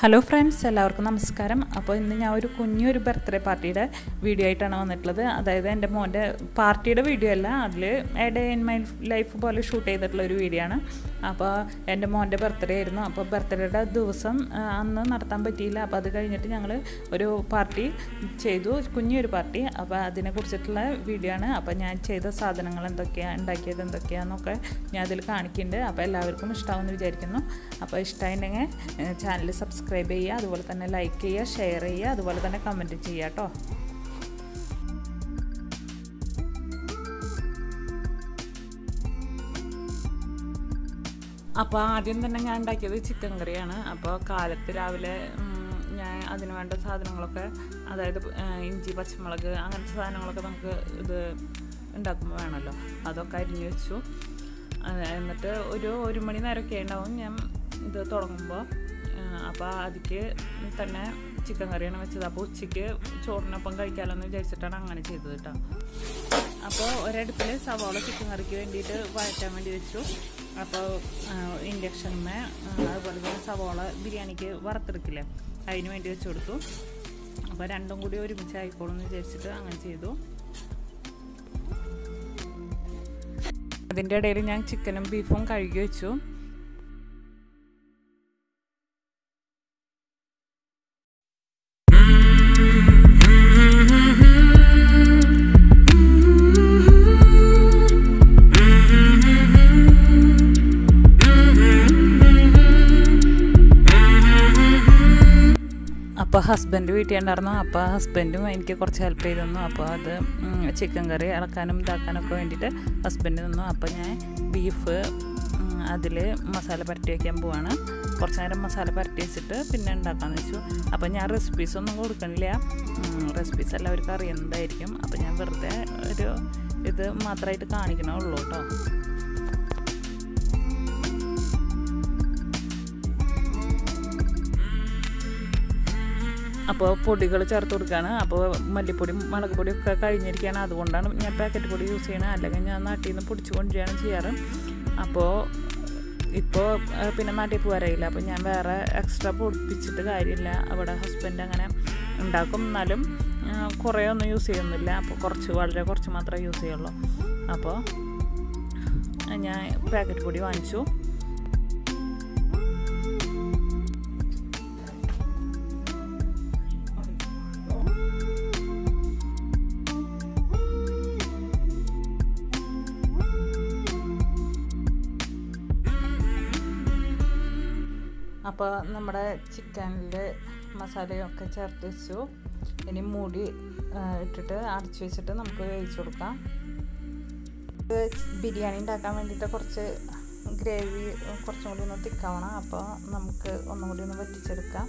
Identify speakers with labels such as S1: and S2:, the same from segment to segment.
S1: hello friends എല്ലാവർക്കും നമസ്കാരം അപ്പോൾ ഇന്ന് ഞാൻ ഒരു കുഞ്ഞൊരു ബർത്ത്ഡേ പാർട്ടിയുടെ വീഡിയോ ആയിട്ടാണ് വന്നിട്ടുള്ളത് അതായത് എൻ്റെ മോൻ്റെ പാർട്ടിയുടെ വീഡിയോ അല്ല അതിൽ a day in my life പോലെ ഷൂട്ട് ചെയ്തിട്ടുള്ള ഒരു വീഡിയോ ആണ് അപ്പോൾ എൻ്റെ മോൻ്റെ ബർത്ത്ഡേ ആയിരുന്നു അപ്പോൾ ബർത്ത്ഡേയുടെ ദിവസം ആ, അന്ന് നടത്താൻ പറ്റിയില്ല അപ്പോൾ അത് കഴിഞ്ഞിട്ട് ഞങ്ങൾ ഒരു പാർട്ടി ചെയ്തു കുഞ്ഞൊരു പാർട്ടി അപ്പോൾ അതിനെ കുറിച്ചിട്ടുള്ള വീഡിയോ ആണ് അപ്പോൾ ഞാൻ ചെയ്ത സാധനങ്ങൾ എന്തൊക്കെയാണ് ഉണ്ടാക്കിയത് എന്തൊക്കെയാണെന്നൊക്കെ ഞാൻ അതിൽ കാണിക്കുന്നുണ്ട് അപ്പോൾ എല്ലാവർക്കും ഇഷ്ടമാവുമെന്ന് വിചാരിക്കുന്നു അപ്പോൾ ഇഷ്ടമായിട്ടുണ്ടെങ്കിൽ ചാനൽ സബ്സ്ക്രൈബ് ചെയ്യുക അതുപോലെ തന്നെ ലൈക്ക് ചെയ്യുക ഷെയർ ചെയ്യുക അതുപോലെ തന്നെ കമൻറ്റ് ചെയ്യുക കേട്ടോ അപ്പോൾ ആദ്യം തന്നെ ഞാൻ ഉണ്ടാക്കിയത് ചിക്കൻ കറിയാണ് അപ്പോൾ കാലത്ത് രാവിലെ ഉം, ഞാൻ അതിന് വേണ്ട സാധനങ്ങളൊക്കെ അതായത് ആ, ഇഞ്ചി പച്ചമുളക് അങ്ങനത്തെ സാധനങ്ങളൊക്കെ നമുക്ക് ഇത് ഉണ്ടാക്കുമ്പോൾ വേണമല്ലോ അതൊക്കെ അരിഞ്ഞു വെച്ചു അത് എന്നിട്ട് ഒരു ഒരു മണി നേരമൊക്കെ ഉണ്ടാവും ഞാൻ ഇത് തുടങ്ങുമ്പോൾ അപ്പോൾ അതിക്ക് തന്നെ ചിക്കൻ കറിയാണ് വെച്ചത് അപ്പോൾ ഉച്ചയ്ക്ക് ചോറിനൊപ്പം കഴിക്കാമല്ലോ എന്ന് വിചാരിച്ചിട്ടാണ് അങ്ങനെ ചെയ്തത് കേട്ടോ അപ്പോൾ ഒരടുപ്പിൽ സവാള ചിക്കൻ കറിക്ക് വേണ്ടിയിട്ട് വഴറ്റാൻ വേണ്ടി വെച്ചു അപ്പോൾ ഇൻഡക്ഷന്മേ അതുപോലെ തന്നെ സവാള ബിരിയാണിക്ക് വറുത്തെടുക്കില്ലേ അതിന് വേണ്ടി വെച്ച് കൊടുത്തു അപ്പോൾ രണ്ടും കൂടി ഒരുമിച്ച് ആയിക്കോളും എന്ന് വിചാരിച്ചിട്ട് അങ്ങനെ ചെയ്തു അതിൻ്റെ ഇടയിൽ ഞാൻ ചിക്കനും ബീഫും കഴുകി വെച്ചു അപ്പോൾ ഹസ്ബൻഡ് വീട്ടിൽ ഉണ്ടായിരുന്നു അപ്പോൾ ഹസ്ബൻഡും എനിക്ക് കുറച്ച് ഹെൽപ്പ് ചെയ്ത് തന്നു അപ്പോൾ അത് ചിക്കൻ കറി ഇളക്കാനും ഇതാക്കാനൊക്കെ വേണ്ടിയിട്ട് ഹസ്ബൻഡ് തന്നു അപ്പോൾ ഞാൻ ബീഫ് അതിൽ മസാല പരട്ടി വയ്ക്കാൻ പോവാണ് കുറച്ച് നേരം മസാല പരട്ടി വെച്ചിട്ട് പിന്നെ ഉണ്ടാക്കാമെന്ന് വെച്ചു അപ്പോൾ ഞാൻ റെസിപ്പീസ് ഒന്നും കൊടുക്കണില്ല റെസിപ്പീസ് എല്ലാവർക്കും അറിയുന്നതായിരിക്കും അപ്പോൾ ഞാൻ വെറുതെ ഒരു ഇത് മാത്രമായിട്ട് കാണിക്കണേ ഉള്ളൂ കേട്ടോ അപ്പോൾ പൊടികൾ ചേർത്ത് കൊടുക്കുകയാണ് അപ്പോൾ മല്ലിപ്പൊടി മുളക് പൊടി ഒക്കെ കഴിഞ്ഞിരിക്കുകയാണ് അതുകൊണ്ടാണ് ഞാൻ പാക്കറ്റ് പൊടി യൂസ് ചെയ്യണത് അല്ലെങ്കിൽ ഞാൻ നാട്ടിൽ നിന്ന് പൊടിച്ച് കൊണ്ടുവരികയാണ് ചെയ്യാറ് അപ്പോൾ ഇപ്പോൾ പിന്നെ നാട്ടിൽ പോകാറായില്ല അപ്പോൾ ഞാൻ വേറെ എക്സ്ട്രാ പൊടിപ്പിച്ചിട്ട് കാര്യമില്ല അവിടെ ഹസ്ബൻഡ് അങ്ങനെ ഉണ്ടാക്കും എന്നാലും കുറേ ഒന്നും യൂസ് ചെയ്യുന്നില്ല അപ്പോൾ കുറച്ച് വളരെ കുറച്ച് മാത്രമേ യൂസ് ചെയ്യുള്ളൂ അപ്പോൾ ഞാൻ പാക്കറ്റ് പൊടി വാങ്ങിച്ചു അപ്പോൾ നമ്മുടെ ചിക്കനിൽ മസാലയൊക്കെ ചേർത്ത് വെച്ചു ഇനി മൂടി ആ, ഇട്ടിട്ട് അടച്ചു വെച്ചിട്ട് നമുക്ക് വേവിച്ച് കൊടുക്കാം ഇത് ബിരിയാണി ഉണ്ടാക്കാൻ വേണ്ടിയിട്ട് കുറച്ച് ഗ്രേവി കുറച്ചും കൂടി ഒന്ന് തിക്കാവണം അപ്പോൾ നമുക്ക് ഒന്നും കൂടി ഒന്ന് വറ്റിച്ചെടുക്കാം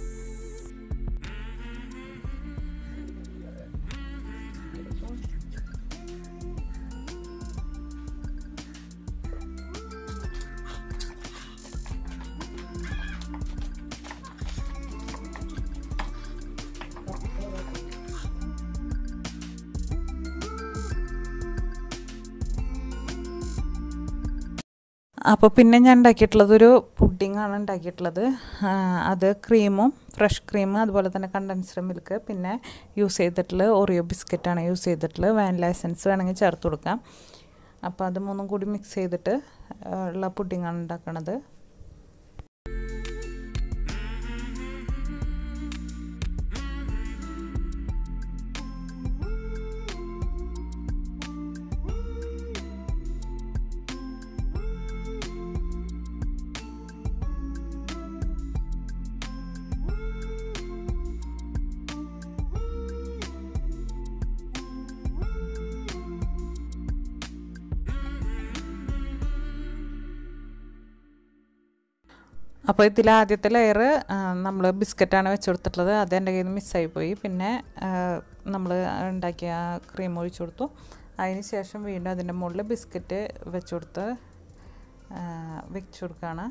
S1: അപ്പോൾ പിന്നെ ഞാൻ ഉണ്ടാക്കിയിട്ടുള്ളത് ഒരു പുഡിംഗ് ആണ് ഉണ്ടാക്കിയിട്ടുള്ളത് ആ, അത് ക്രീമും ഫ്രഷ് ക്രീം അതുപോലെ തന്നെ കണ്ടൻസ്ഡ് മിൽക്ക് പിന്നെ യൂസ് ചെയ്തിട്ടുള്ള ഓറിയോ ബിസ്ക്കറ്റാണ് യൂസ് ചെയ്തിട്ടുള്ളത് വാനില എസൻസ് വേണമെങ്കിൽ ചേർത്ത് കൊടുക്കാം അപ്പോൾ അത് മൂന്നും കൂടി മിക്സ് ചെയ്തിട്ട് ആ, ഉള്ള പുഡിംഗ് ആണ് ഉണ്ടാക്കുന്നത് അപ്പോൾ ഇതിൽ ആദ്യത്തെ ലെയർ നമ്മൾ ബിസ്ക്കറ്റാണ് വെച്ച് കൊടുത്തിട്ടുള്ളത് അത് എൻ്റെ കയ്യിൽ നിന്ന് മിസ്സായി പോയി പിന്നെ നമ്മൾ ഉണ്ടാക്കിയ ക്രീം ഒഴിച്ചു കൊടുത്തു അതിന് ശേഷം വീണ്ടും അതിൻ്റെ മുകളിൽ ബിസ്ക്കറ്റ് വെച്ച് കൊടുത്ത് വെച്ച് കൊടുക്കുകയാണ്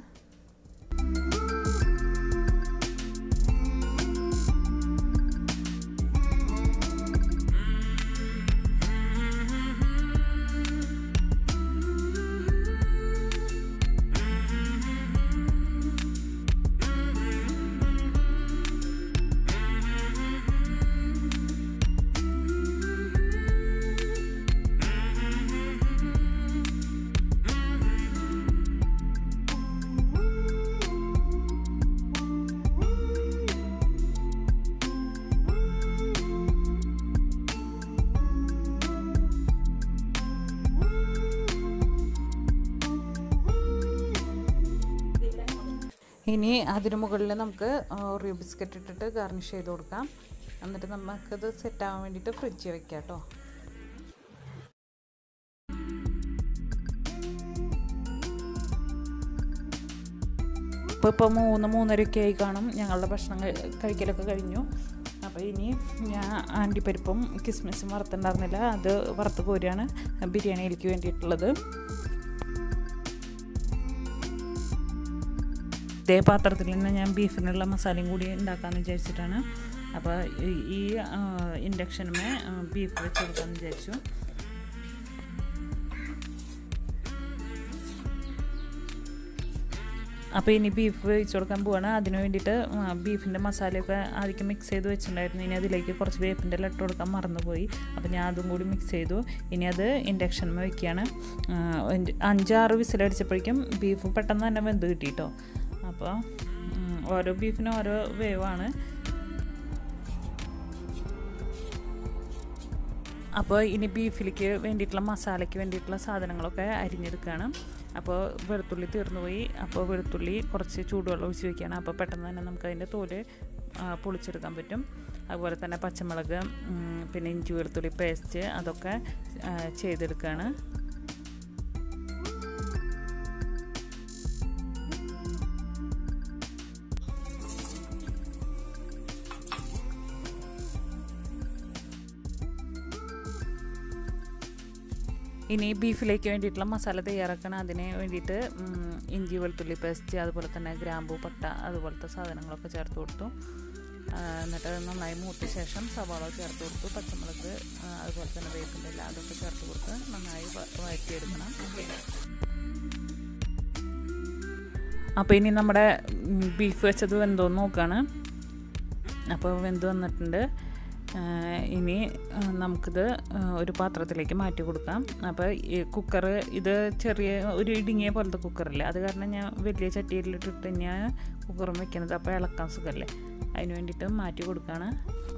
S1: ഇനി അതിന് മുകളിൽ നമുക്ക് ഓറിയോ ബിസ്ക്കറ്റ് ഇട്ടിട്ട് ഗാർണിഷ് ചെയ്ത് കൊടുക്കാം എന്നിട്ട് നമുക്കത് സെറ്റാകാൻ വേണ്ടിയിട്ട് ഫ്രിഡ്ജിൽ വെക്കാം കേട്ടോ ഇപ്പോൾ ഇപ്പോൾ മൂന്ന് മൂന്നരയൊക്കെ ആയി കാണും ഞങ്ങളുടെ ഭക്ഷണം കഴിക്കലൊക്കെ കഴിഞ്ഞു അപ്പോൾ ഇനി ഞാൻ ആൻറ്റിപ്പരിപ്പും കിസ്മിസും വറുത്തുണ്ടായിരുന്നില്ല അത് വറുത്ത് കോരിയാണ് ബിരിയാണിയിലേക്ക് വേണ്ടിയിട്ടുള്ളത് ഇതേ പാത്രത്തിൽ തന്നെ ഞാൻ ബീഫിനുള്ള മസാലയും കൂടി ഉണ്ടാക്കാമെന്ന് വിചാരിച്ചിട്ടാണ് അപ്പോൾ ഈ ഇൻഡക്ഷനുമേ ബീഫ് വെച്ച് കൊടുക്കാമെന്ന് വിചാരിച്ചു അപ്പോൾ ഇനി ബീഫ് വേവിച്ച് കൊടുക്കാൻ പോവാണ് അതിന് വേണ്ടിയിട്ട് ബീഫിൻ്റെ മസാലയൊക്കെ ആദ്യം മിക്സ് ചെയ്ത് വെച്ചിട്ടുണ്ടായിരുന്നു ഇനി അതിലേക്ക് കുറച്ച് വേപ്പിൻ്റെ ഇട്ട് കൊടുക്കാൻ മറന്നുപോയി അപ്പോൾ ഞാൻ അതും കൂടി മിക്സ് ചെയ്തു ഇനി അത് ഇൻഡക്ഷൻ വയ്ക്കുകയാണ് അഞ്ചാറ് വിസിലടിച്ചപ്പോഴേക്കും ബീഫ് പെട്ടെന്ന് തന്നെ വെന്ത് കിട്ടിയിട്ടോ അപ്പോൾ ഓരോ ബീഫിനും ഓരോ വേവാണ് അപ്പോൾ ഇനി ബീഫിലേക്ക് വേണ്ടിയിട്ടുള്ള മസാലയ്ക്ക് വേണ്ടിയിട്ടുള്ള സാധനങ്ങളൊക്കെ അരിഞ്ഞെടുക്കുകയാണ് അപ്പോൾ വെളുത്തുള്ളി തീർന്നു പോയി അപ്പോൾ വെളുത്തുള്ളി കുറച്ച് ചൂടുവെള്ളം ഒഴിച്ച് വയ്ക്കുകയാണ് അപ്പോൾ പെട്ടെന്ന് തന്നെ നമുക്ക് അതിൻ്റെ തോല് പൊളിച്ചെടുക്കാൻ പറ്റും അതുപോലെ തന്നെ പച്ചമുളക് പിന്നെ ഇഞ്ചി വെളുത്തുള്ളി പേസ്റ്റ് അതൊക്കെ ചെയ്തെടുക്കുകയാണ് ഇനി ബീഫിലേക്ക് വേണ്ടിയിട്ടുള്ള മസാല തയ്യാറാക്കണം അതിന് വേണ്ടിയിട്ട് ഇഞ്ചി വെളുത്തുള്ളി പേസ്റ്റ് അതുപോലെ തന്നെ ഗ്രാമ്പൂ പട്ട അതുപോലത്തെ സാധനങ്ങളൊക്കെ ചേർത്ത് കൊടുത്തു എന്നിട്ട് നന്നായി മൂത്ത ശേഷം സവാള ചേർത്ത് കൊടുത്തു പച്ചമുളക് അതുപോലെ തന്നെ വേപ്പിൻ്റെ ഇല അതൊക്കെ ചേർത്ത് കൊടുത്ത് നന്നായി വഴറ്റിയെടുക്കണം അപ്പോൾ ഇനി നമ്മുടെ ബീഫ് വെച്ചത് വെന്തോന്ന് നോക്കുകയാണ് അപ്പോൾ വെന്ത് വന്നിട്ടുണ്ട് ഇനി നമുക്കിത് ഒരു പാത്രത്തിലേക്ക് മാറ്റി കൊടുക്കാം അപ്പോൾ ഈ കുക്കർ ഇത് ചെറിയ ഒരു ഇടുങ്ങിയ പോലത്തെ കുക്കറല്ലേ അത് കാരണം ഞാൻ വലിയ ചട്ടിയിലിട്ടിട്ട് ഞാൻ കുക്കറും വെക്കുന്നത് അപ്പോൾ ഇളക്കാൻ സുഖമല്ലേ അതിന് വേണ്ടിയിട്ട് മാറ്റി കൊടുക്കുകയാണ്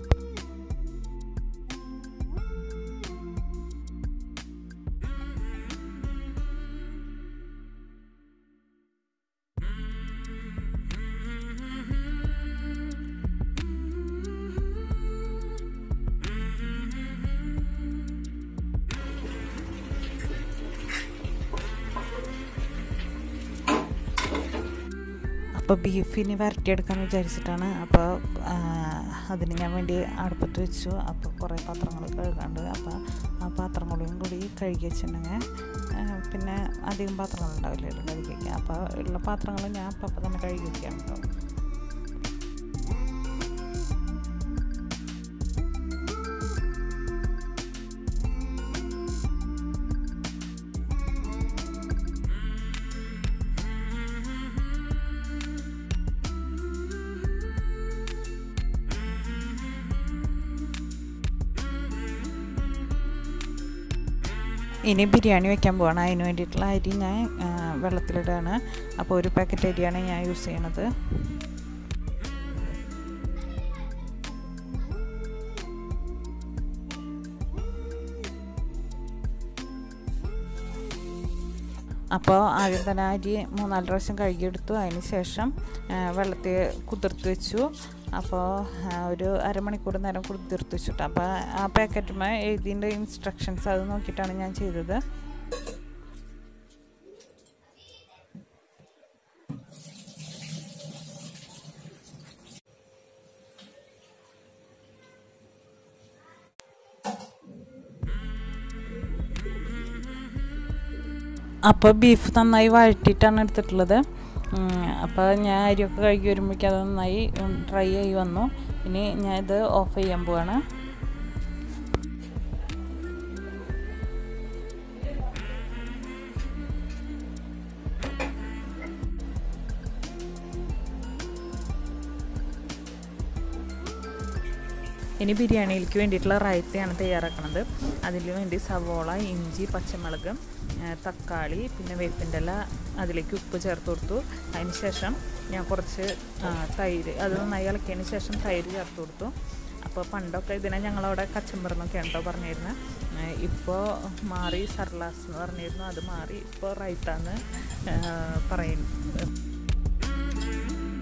S1: അപ്പോൾ ബീഫിന് വരട്ടിയെടുക്കാമെന്ന് വിചാരിച്ചിട്ടാണ് അപ്പോൾ അതിന് ഞാൻ വേണ്ടി അടുപ്പത്ത് വെച്ചു അപ്പോൾ കുറേ പാത്രങ്ങൾ കഴുകാണ്ട് അപ്പോൾ ആ പാത്രങ്ങളും കൂടി കഴുകി വെച്ചിട്ടുണ്ടെങ്കിൽ പിന്നെ അധികം പാത്രങ്ങളുണ്ടാവില്ല കഴുകി വയ്ക്കുക അപ്പോൾ ഉള്ള പാത്രങ്ങൾ ഞാൻ അപ്പം അപ്പം തന്നെ കഴുകി വയ്ക്കാം കേട്ടോ ഇനി ബിരിയാണി വെക്കാൻ പോവാണ് അതിന് വേണ്ടിയിട്ടുള്ള അരി ഞാൻ വെള്ളത്തിലിടുകയാണ് അപ്പോൾ ഒരു പാക്കറ്റ് അരിയാണ് ഞാൻ യൂസ് ചെയ്യണത് അപ്പോൾ ആദ്യം തന്നെ അരി മൂന്നാല് പ്രാവശ്യം കഴുകിയെടുത്തു അതിന് ശേഷം വെള്ളത്തിൽ കുതിർത്ത് വെച്ചു അപ്പോൾ ഒരു അരമണിക്കൂർ നേരം കുതിർത്ത് വെച്ചിട്ട് അപ്പോൾ ആ പാക്കറ്റുമേ എഴുതിൻ്റെ ഇൻസ്ട്രക്ഷൻസ് അത് നോക്കിയിട്ടാണ് ഞാൻ ചെയ്തത് അപ്പോൾ ബീഫ് നന്നായി വഴറ്റിയിട്ടാണ് എടുത്തിട്ടുള്ളത് അപ്പോൾ ഞാൻ അരിയൊക്കെ കഴുകി വരുമ്പോഴേക്കും അത് നന്നായി ഡ്രൈ ആയി വന്നു ഇനി ഞാൻ ഇത് ഓഫ് ചെയ്യാൻ പോവാണ് ഇനി ബിരിയാണിയിലേക്ക് വേണ്ടിയിട്ടുള്ള റൈത്തയാണ് തയ്യാറാക്കുന്നത് അതിന് വേണ്ടി സവോള ഇഞ്ചി പച്ചമുളക് തക്കാളി പിന്നെ വേപ്പിൻ്റെ ഇല അതിലേക്ക് ഉപ്പ് ചേർത്ത് കൊടുത്തു അതിന് ശേഷം ഞാൻ കുറച്ച് തൈര് അത് നന്നായി ഇളക്കിയതിന് ശേഷം തൈര് ചേർത്ത് കൊടുത്തു അപ്പോൾ പണ്ടൊക്കെ ഇതിനെ ഞങ്ങളവിടെ കച്ചമ്പറന്നൊക്കെ ഉണ്ടോ പറഞ്ഞിരുന്നത് ഇപ്പോൾ മാറി സർലാസ് എന്ന് പറഞ്ഞിരുന്നു അത് മാറി ഇപ്പോൾ റൈത്താന്ന് പറയുന്നു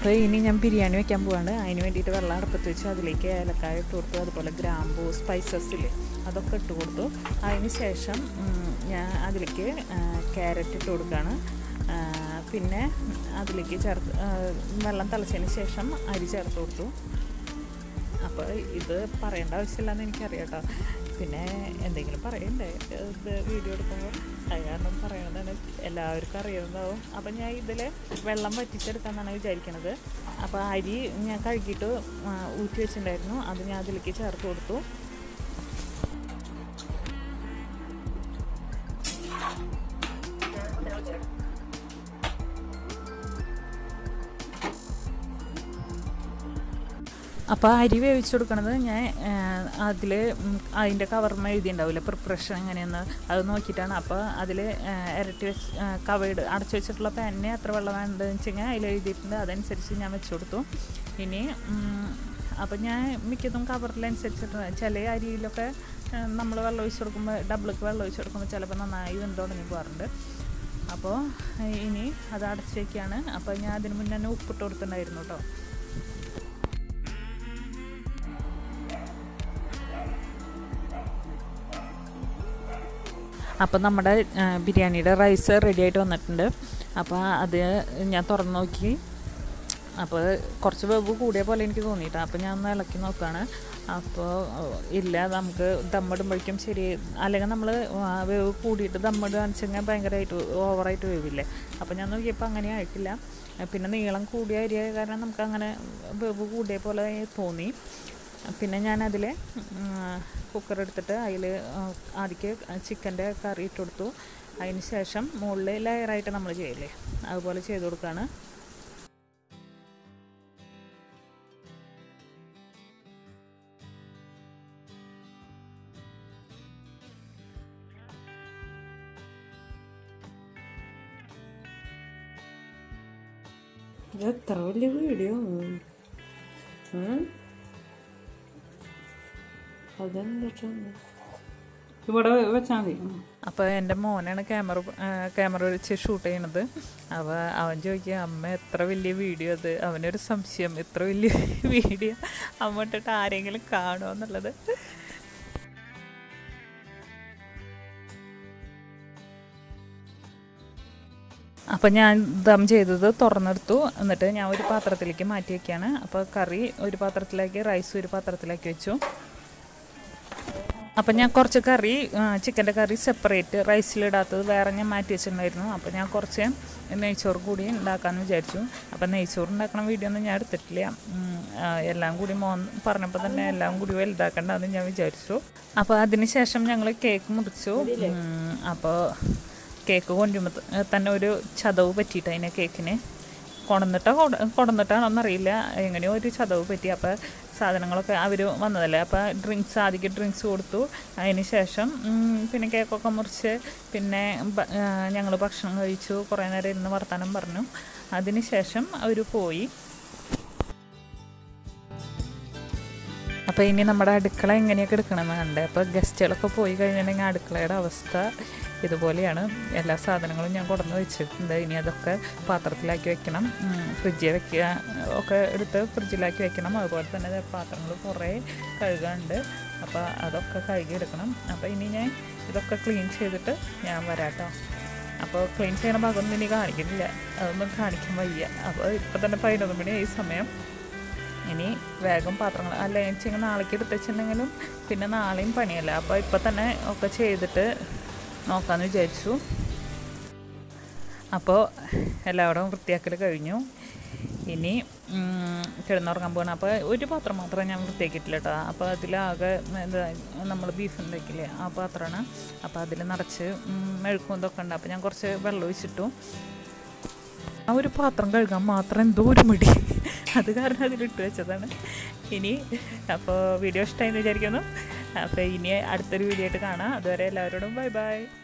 S1: അപ്പോൾ ഇനി ഞാൻ ബിരിയാണി വെക്കാൻ പോവാണ് അതിന് വേണ്ടിയിട്ട് വെള്ളം അടുപ്പത്ത് വെച്ച് അതിലേക്ക് ഏലക്കായ ഇട്ട് കൊടുത്തു അതുപോലെ ഗ്രാമ്പൂ സ്പൈസസ് ഇല്ലേ അതൊക്കെ ഇട്ട് കൊടുത്തു അതിന് ശേഷം ഉം, ഞാൻ അതിലേക്ക് ക്യാരറ്റ് ഇട്ട് കൊടുക്കുകയാണ് ആ, പിന്നെ അതിലേക്ക് ചേർത്ത് ആ, വെള്ളം തിളച്ചതിന് ശേഷം അരി ചേർത്ത് കൊടുത്തു അപ്പോൾ ഇത് പറയേണ്ട ആവശ്യമില്ലെന്ന് എനിക്കറിയാം കേട്ടോ പിന്നെ എന്തെങ്കിലും പറയണ്ടേ ഇത് വീഡിയോ എടുക്കുമ്പോൾ അത് കാരണം പറയണതാണ് എല്ലാവർക്കും അറിയുന്നതാവും അപ്പം ഞാൻ ഇതിൽ വെള്ളം വറ്റിച്ചെടുക്കാമെന്നാണ് വിചാരിക്കണത് അപ്പോൾ അരി ഞാൻ കഴുകിയിട്ട് ആ, ഊറ്റി വെച്ചിട്ടുണ്ടായിരുന്നു അത് ഞാൻ അതിലേക്ക് ചേർത്ത് കൊടുത്തു അപ്പോൾ അരി വേവിച്ച് കൊടുക്കണത് ഞാൻ അതിൽ അതിൻ്റെ കവർമ എഴുതിയിട്ടുണ്ടാവില്ല പ്രിപ്പറേഷൻ എങ്ങനെയെന്ന് അത് നോക്കിയിട്ടാണ് അപ്പോൾ അതിൽ ഇരട്ടി വെച്ച് കവേഡ് അടച്ചു വെച്ചിട്ടുള്ള പാനിന് എത്ര വെള്ളം വേണ്ടതെന്ന് വെച്ച് കഴിഞ്ഞാൽ അതിൽ എഴുതിയിട്ടുണ്ട് അതനുസരിച്ച് ഞാൻ വെച്ച് കൊടുത്തു ഇനി അപ്പം ഞാൻ മിക്കതും കവറിലനുസരിച്ചിട്ട് ചില അരിയിലൊക്കെ നമ്മൾ വെള്ളം ഒഴിച്ച് കൊടുക്കുമ്പോൾ ഡബിൾക്ക് വെള്ളം ഒഴിച്ച് കൊടുക്കുമ്പോൾ ചിലപ്പോൾ നന്നായി വെന്ത് തുടങ്ങി പോകാറുണ്ട് അപ്പോൾ ഇനി അത് അടച്ച് വയ്ക്കുകയാണ് അപ്പോൾ ഞാൻ അതിന് മുന്നേ തന്നെ ഉപ്പിട്ട് കൊടുത്തിട്ടുണ്ടായിരുന്നു കേട്ടോ അപ്പം നമ്മുടെ ആ, ബിരിയാണിയുടെ റൈസ് റെഡി ആയിട്ട് വന്നിട്ടുണ്ട് അപ്പോൾ അത് ഞാൻ തുറന്ന് നോക്കി അപ്പോൾ കുറച്ച് വേവ് കൂടിയ പോലെ എനിക്ക് തോന്നിയിട്ട് അപ്പോൾ ഞാൻ ഒന്ന് ഇളക്കി നോക്കുകയാണ് അപ്പോൾ ഇല്ല നമുക്ക് ദമ്മിടുമ്പോഴേക്കും ശരി അല്ലെങ്കിൽ നമ്മൾ വേവ് കൂടിയിട്ട് ദമ്മിടുക വെച്ച് കഴിഞ്ഞാൽ ഭയങ്കരമായിട്ട് ഓവറായിട്ട് വേവില്ലേ അപ്പോൾ ഞാൻ നോക്കിയപ്പോൾ അങ്ങനെ ആയിട്ടില്ല പിന്നെ നീളം കൂടിയ അരിയായ കാരണം നമുക്ക് അങ്ങനെ വേവ് കൂടിയ പോലെ തോന്നി പിന്നെ ഞാനതിൽ കുക്കർ എടുത്തിട്ട് അതിൽ ആദ്യക്ക് ചിക്കൻ്റെ കറി ഇട്ട് കൊടുത്തു അതിന് ശേഷം മുകളിൽ ലെയറായിട്ട് നമ്മൾ ചെയ്യില്ലേ അതുപോലെ ചെയ്ത് കൊടുക്കുകയാണ്
S2: ഇത് എത്ര വലിയ വീഡിയോ അതെന്താ
S1: ഇവിടെ വെച്ചാൽ മതി അപ്പോൾ എൻ്റെ മോനാണ് ക്യാമറ ക്യാമറ വെച്ച് ഷൂട്ട് ചെയ്യണത് അപ്പോൾ അവൻ ചോദിക്കുക അമ്മ എത്ര വലിയ വീഡിയോ അത് അവനൊരു സംശയം എത്ര വലിയ വീഡിയോ അമ്മ ഇട്ടിട്ട് ആരെങ്കിലും കാണുമോ എന്നുള്ളത് അപ്പം ഞാൻ ദം ചെയ്തത് തുറന്നെടുത്തു എന്നിട്ട് ഞാൻ ഒരു പാത്രത്തിലേക്ക് മാറ്റി വയ്ക്കുകയാണ് അപ്പോൾ കറി ഒരു പാത്രത്തിലേക്ക് റൈസ് ഒരു പാത്രത്തിലേക്ക് വെച്ചു അപ്പം ഞാൻ കുറച്ച് കറി ചിക്കൻ്റെ കറി സെപ്പറേറ്റ് റൈസിലിടാത്തത് വേറെ ഞാൻ മാറ്റി വെച്ചിട്ടുണ്ടായിരുന്നു അപ്പോൾ ഞാൻ കുറച്ച് നെയ്ച്ചോറ് കൂടി ഉണ്ടാക്കാമെന്ന് വിചാരിച്ചു അപ്പം നെയ്ച്ചോറ് ഉണ്ടാക്കണ വീഡിയോ ഒന്നും ഞാൻ എടുത്തിട്ടില്ല ഉം, ആ, എല്ലാം കൂടി മോൻ പറഞ്ഞപ്പോൾ തന്നെ എല്ലാം കൂടി വലുതാക്കണ്ടെന്ന് ഞാൻ വിചാരിച്ചു അപ്പോൾ അതിന് ശേഷം ഞങ്ങൾ കേക്ക് മുറിച്ചു ഉം, അപ്പോൾ കേക്ക് കൊണ്ടുമ്പോൾ തന്നെ ഒരു ചതവ് പറ്റിയിട്ട് അതിനെ കേക്കിന് കൊടന്നിട്ടോ കൊടന്നിട്ടാണോന്നറിയില്ല എങ്ങനെയോ ഒരു ചതവ് പറ്റി അപ്പോൾ സാധനങ്ങളൊക്കെ അവർ വന്നതല്ലേ അപ്പോൾ ഡ്രിങ്ക്സ് ആദ്യം ഡ്രിങ്ക്സ് കൊടുത്തു അതിന് ശേഷം ഉം, പിന്നെ കേക്കൊക്കെ മുറിച്ച് പിന്നെ ഞങ്ങൾ ഭക്ഷണം കഴിച്ചു കുറേ നേരം ഇരുന്ന് വർത്തമാനം പറഞ്ഞു അതിന് ശേഷം അവർ പോയി അപ്പോൾ ഇനി നമ്മുടെ അടുക്കള എങ്ങനെയൊക്കെ എടുക്കണമെന്ന് കണ്ടേ അപ്പോൾ ഗസ്റ്റുകളൊക്കെ പോയി കഴിഞ്ഞിട്ടുണ്ടെങ്കിൽ അടുക്കളയുടെ അവസ്ഥ ഇതുപോലെയാണ് എല്ലാ സാധനങ്ങളും ഞാൻ കൊണ്ടുവന്ന് വെച്ചിട്ടുണ്ട് ഇനി അതൊക്കെ പാത്രത്തിലാക്കി വെക്കണം ഫ്രിഡ്ജിൽ വെക്കുക ഒക്കെ എടുത്ത് ഫ്രിഡ്ജിലാക്കി വെക്കണം അതുപോലെ തന്നെ ദേ പാത്രങ്ങൾ കുറേ കഴുകാനുണ്ട് അപ്പോൾ അതൊക്കെ കഴുകി എടുക്കണം അപ്പോൾ ഇനി ഞാൻ ഇതൊക്കെ ക്ലീൻ ചെയ്തിട്ട് ഞാൻ വരാട്ടോ അപ്പോൾ ക്ലീൻ ചെയ്യണ ഭാഗമൊന്നും ഇനി കാണിക്കുന്നില്ല അതൊന്നും കാണിക്കാൻ വയ്യ അപ്പോൾ ഇപ്പോൾ തന്നെ പതിനൊന്ന് മണി ഈ സമയം ഇനി വേഗം പാത്രങ്ങൾ അല്ല വെച്ചെങ്കിൽ നാളേക്ക് എടുത്ത് വെച്ചിട്ടുണ്ടെങ്കിലും പിന്നെ നാളെയും പണിയല്ല അപ്പോൾ ഇപ്പം തന്നെ ഒക്കെ ചെയ്തിട്ട് നോക്കാമെന്ന് വിചാരിച്ചു അപ്പോൾ എല്ലാവരും വൃത്തിയാക്കൽ കഴിഞ്ഞു ഇനി ഉം, കിടന്നുറങ്ങാൻ പോകണം അപ്പോൾ ഒരു പാത്രം മാത്രമേ ഞാൻ വൃത്തിയാക്കിയിട്ടില്ല കേട്ടോ അപ്പോൾ അതിലാകെ എന്താ നമ്മൾ ബീഫ് ഉണ്ടാക്കില്ലേ ആ പാത്രമാണ് അപ്പോൾ അതിൽ നിറച്ച് ഉം, മെഴുക്കും ഇതൊക്കെ ഉണ്ട് അപ്പോൾ ഞാൻ കുറച്ച് വെള്ളം ഒഴിച്ചിട്ടു ആ ഒരു പാത്രം കഴുകാൻ മാത്രം എന്തോ ഒരു മടി അത് കാരണം അതിലിട്ട് വെച്ചതാണ് ഇനി അപ്പോൾ വീഡിയോ ഇഷ്ടമായി എന്ന് വിചാരിക്കുന്നു അപ്പോൾ ഇനി അടുത്തൊരു വീഡിയോ ആയിട്ട് കാണാം അതുവരെ എല്ലാവരോടും ബൈ ബൈ